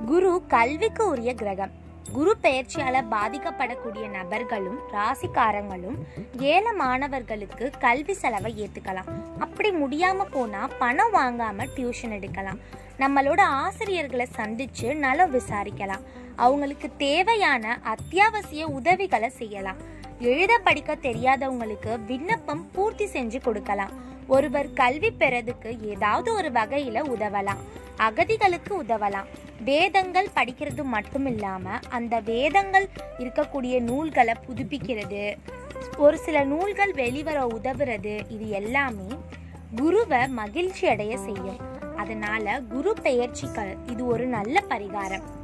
குரு கல்விக்கு உரிய கிரகம் குரு பெயர்ச்சியால பாதிக்கப்படக்கூடிய நபர்களும் ராசிக்காரங்களும் ஏழை மாணவர்களுக்கு கல்வி செலவை ஏத்துக்கலாம் அப்படி முடியாம போனா பணம் வாங்காம டியூஷன் எடுக்கலாம் நம்மளோட ஆசிரியர்களை சந்திச்சு நலம் விசாரிக்கலாம் அவங்களுக்கு தேவையான அத்தியாவசிய உதவிகளை செய்யலாம் எழுத படிக்க தெரியாதவங்களுக்கு விண்ணப்பம் பூர்த்தி செஞ்சு கொடுக்கலாம் ஒருவர் கல்வி பெறதுக்கு ஏதாவது ஒரு வகையில உதவலாம் அகதிகளுக்கு உதவலாம் வேதங்கள் படிக்கிறது மட்டும் இல்லாம அந்த வேதங்கள் இருக்கக்கூடிய நூல்களை புதுப்பிக்கிறது ஒரு சில நூல்கள் வெளிவர உதவுறது இது எல்லாமே குருவை மகிழ்ச்சி அடைய செய்யும் அதனால குரு பெயர்ச்சிகள் இது ஒரு நல்ல பரிகாரம்